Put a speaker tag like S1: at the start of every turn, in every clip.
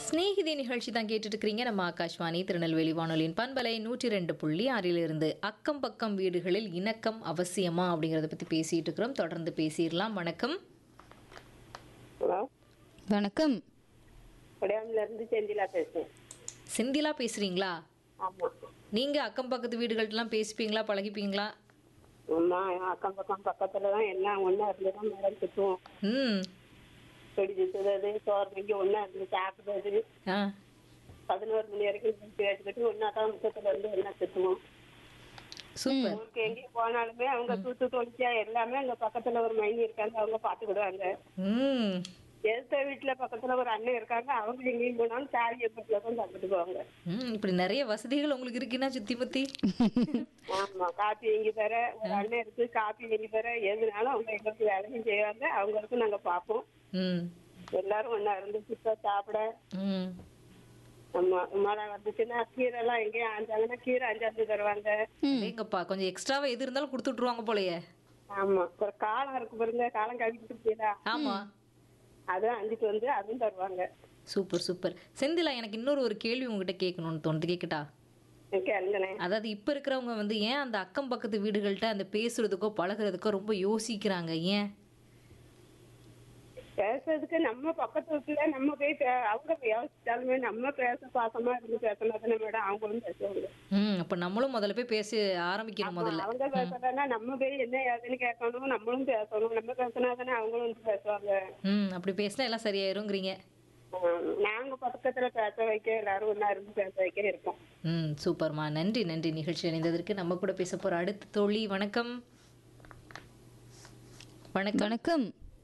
S1: ஸ்நேகிதி நிகழ்ச்சி தான் கேட்டுட்டு இருக்கிறீங்க நம்ம ஆகாஷ்வாணி திருநெல்வேலி வானொலியின் பண்பலை நூற்றி ரெண்டு புள்ளி ஆறிலிருந்து அக்கம் பக்கம் வீடுகளில் இணக்கம் அவசியமா அப்படிங்கிறத பற்றி பேசிட்டு இருக்கிறோம் தொடர்ந்து பேசிடலாம் வணக்கம்
S2: ஹலோ
S3: வணக்கம்
S2: கொடையாமில இருந்து செந்திலா பேசுறேன்
S1: செந்திலா பேசுறீங்களா
S2: ஆமா
S1: நீங்க அக்கம் பக்கத்து வீடுகள்ட்டலாம் பேசிப்பீங்களா பழகிப்பீங்களா
S2: அம்மா அக்கம் பக்கம் பக்கத்துல தான் எல்லாம் ஒண்ணா இருந்து தான் மேடம் சுத்துவோம்
S1: ம்
S2: செடி சுத்துறது சோறு மணிக்கு ஒண்ணா இருந்து சாப்பிடுறது
S1: ஆ
S2: பதினோரு மணி வரைக்கும் பேசி வச்சுக்கிட்டு ஒன்னா தான் முத்தத்துல இருந்து ஒண்ணா சுத்துவோம்
S1: சூப்பர்
S2: ஊருக்கு எங்கேயும் போனாலுமே அவங்க தூத்து தொளிச்சா எல்லாமே அங்க பக்கத்துல ஒரு மைனி இருக்காங்க அவங்க பாத்துக்கிடுவாங்க
S1: ம்
S2: எதிர்த்த வீட்டுல பக்கத்துல ஒரு அண்ணன் இருக்காங்க அவங்க எங்கேயும் போனாலும் சாரி எப்பத்துல தான் தந்துட்டு போவாங்க
S1: ம் இப்படி நிறைய வசதிகள் உங்களுக்கு இருக்குன்னா சுத்தி பத்தி
S2: ஆமா காப்பி வாங்கி தர ஒரு அண்ணன் இருக்கு காப்பி வாங்கி தர எதுனாலும் அவங்க எங்களுக்கு வேலையும் செய்வாங்க அவங்களுக்கும் நாங்க பார்ப்போம்
S1: ம்
S2: எல்லாரும் ஒண்ணா இருந்து சுத்த சாப்பிட
S1: ம்
S2: ஆமா மழை வந்துச்சுன்னா கீரை எல்லாம் எங்கேயும் ஆஞ்சாங்கன்னா கீரை அஞ்சாந்து தருவாங்க
S1: எங்கப்பா கொஞ்சம் எக்ஸ்ட்ராவா எது இருந்தாலும் கொடுத்து விட்டுருவாங்க போலயே
S2: ஆமா ஒரு காலம் இருக்கு பாருங்க காலம் கழிச்சுட்டு இருக்கீங்களா
S1: ஆமா
S2: அதுவும் அஞ்சுட்டு வந்து அதுவும் தருவாங்க
S1: சூப்பர் சூப்பர் செந்திலா எனக்கு இன்னொரு ஒரு கேள்வி உங்ககிட்ட கேட்கணும்னு தோணுது கேட்கட்டா
S2: கேளுங்கண்ணே
S1: அதாவது இப்ப இருக்கிறவங்க வந்து ஏன் அந்த அக்கம் பக்கத்து வீடுகள்கிட்ட அந்த பேசுறதுக்கோ பழகுறதுக்கோ ரொம்ப யோசிக்கிறாங்க ஏன்
S2: பேசுறதுக்கு நம்ம பக்கத்து வீட்டுல நம்ம போய் பே- அவங்க யோசிச்சாலுமே நம்ம பேச பாசமா இருந்து பேசினா தானே மேடம் அவங்களும் பேசுவாங்க
S1: ம் அப்ப நம்மளும் முதல்ல போய் பேச ஆரம்பிக்கணும் முதல்ல
S2: அவங்க பேசுறதுனா நம்ம போய் என்ன ஏதுன்னு கேட்கணும் நம்மளும் பேசணும் நம்ம பேசினா தானே அவங்களும் வந்து பேசுவாங்க
S1: ம் அப்படி பேசினா எல்லாம் சரியாயிருங்கிறீங்க
S2: ஆம், நாங்க பக்கத்துல பேச வைக்க எல்லாரும் ஒண்ணா இருந்து பேச வைக்க இருக்கோம்
S1: ம் சூப்பர்மா நன்றி நன்றி நிகழ்ச்சி அணிந்ததற்கு நம்ம கூட பேச போற அடுத்த தோழி வணக்கம் வணக்கம்
S3: வணக்கம்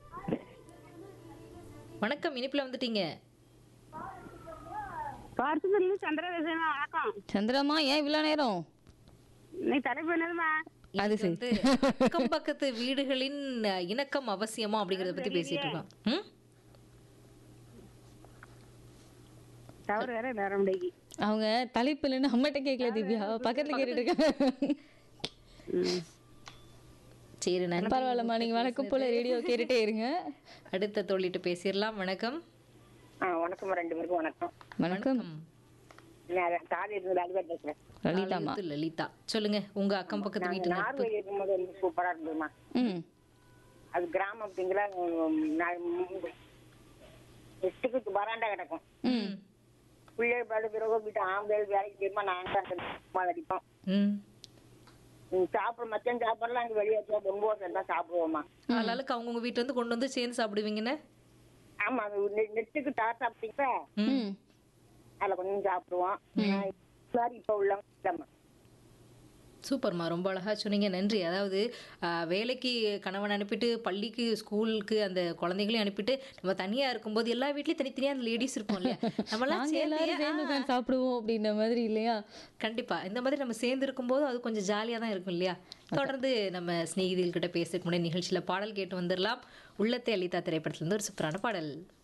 S1: வணக்கம் இனிப்புல வந்துட்டீங்க
S2: பார்த்துட்டு சந்திரதேசன் வணக்கம்
S3: சந்திரமா ஏன் இவ்வளோ நேரம்
S2: நீ தலைப்பு என்னதுமா
S3: அது சரி
S1: வந்து அக்கம் பக்கத்து வீடுகளின் அஹ், இணக்கம் அவசியமா அப்படிங்கறத பத்தி பேசிட்டு இருக்கோம் ம்
S2: தவறு வேற நேரம் முடிக்கி
S3: அவங்க தலைப்பு இல்லைன்னு அம்மட்ட கேட்கல திவ்யா பக்கத்துல கேட்டுட்டு இருக்காங்க
S1: சரி நன்றி
S3: பரவாயில்லம்மா நீங்க வணக்கம் போல ரேடியோ கேட்டுட்டே இருங்க
S1: அடுத்த தோழிட்டு பேசிடலாம் வணக்கம்
S2: ஆ வணக்கம் ரெண்டு பேருக்கும் வணக்கம்
S3: வணக்கம்
S2: நான் காலை இருந்து லலிதா பேசுறேன்
S3: லலிதாமா
S1: இது லலிதா சொல்லுங்க உங்க அக்கம் பக்கத்து வீட்டு நட்பு
S2: நார்வே இருக்கும்போது வந்து சூப்பரா இருந்ததுமா
S3: ம்
S2: அது கிராமம் அப்படிங்கிற எட்டுக்கு வராண்டா கிடக்கும்
S3: ம்
S2: பிள்ளைகள் பாடு பிறகு வீட்டு ஆம்பளை வேலைக்கு போயிருமா நாங்கள் அடிப்போம்
S1: ம்
S2: ம், சாப்பிட மத்தியம் சாப்பிடலாம் அங்கே வெளியே வச்சா ஒன்பது தான் சாப்பிடுவோமா
S1: ஆளாளுக்கு அவங்கவுங்க வீட்டுல இருந்து கொண்டு வந்து சேர்ந்து சாப்பிடுவீங்கன்னு
S2: ஆமா அது நெ- நெட்டுக்கு தார் சாப்பிட்டீங்க
S3: ம்
S2: அதில் கொஞ்சம் சாப்பிடுவோம் சாரி இப்போ உள்ளவங்க இல்லைம்மா
S1: சூப்பர்மா ரொம்ப அழகா சொன்னீங்க நன்றி அதாவது ஆஹ், வேலைக்கு கணவன் அனுப்பிட்டு பள்ளிக்கு ஸ்கூலுக்கு அந்த குழந்தைகளையும் அனுப்பிட்டு நம்ம தனியா இருக்கும்போது எல்லா வீட்லயும் தனித்தனியா அந்த லேடிஸ் இருப்போம் இல்லையா நம்மலாம்
S3: நாங்க
S1: சேர்ந்து
S3: எல்லாரும் சேர்ந்து
S1: ஆ,
S3: உட்கார்ந்து சாப்பிடுவோம் அப்படின்ற மாதிரி இல்லையா
S1: கண்டிப்பா இந்த மாதிரி நம்ம சேர்ந்து இருக்கும்போது அது கொஞ்சம் ஜாலியா தான் இருக்கும் இல்லையா தொடர்ந்து நம்ம சிநேகிதிகள் கிட்ட பேசுறதுக்கு முன்னாடி நிகழ்ச்சியில பாடல் கேட்டு வந்துடலாம் உள்ளத்தை அளித்தா திரைப்படத்துல இருந்து ஒரு சூப்பரான பாடல்